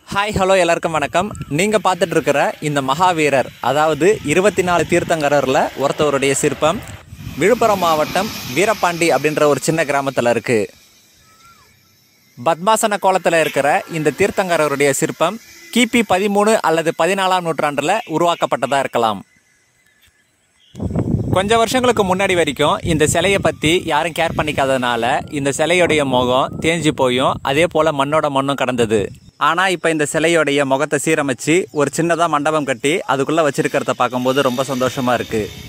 hi hello எல்லாருக்கும் வணக்கம் நீங்கள் பார்த்துட்டு இருக்கிற இந்த மகாவீரர் அதாவது இருபத்தி நாலு தீர்த்தங்கரரில் ஒருத்தவருடைய சிற்பம் விழுப்புரம் மாவட்டம் வீரபாண்டி அப்படின்ற ஒரு சின்ன கிராமத்தில் இருக்குது பத்மாசன கோலத்தில் இருக்கிற இந்த தீர்த்தங்கரருடைய சிற்பம் கிபி பதிமூணு அல்லது பதினாலாம் நூற்றாண்டில் உருவாக்கப்பட்டதாக இருக்கலாம் கொஞ்சம் வருஷங்களுக்கு முன்னாடி வரைக்கும் இந்த சிலையை பற்றி யாரும் கேர் பண்ணிக்காததுனால இந்த சிலையுடைய முகம் தேஞ்சு போயும் அதே போல் மண்ணோட மண்ணும் கடந்தது ஆனால் இப்போ இந்த சிலையுடைய முகத்தை சீரமைச்சு ஒரு சின்னதாக மண்டபம் கட்டி அதுக்குள்ளே வச்சிருக்கிறத பார்க்கும்போது ரொம்ப சந்தோஷமாக இருக்குது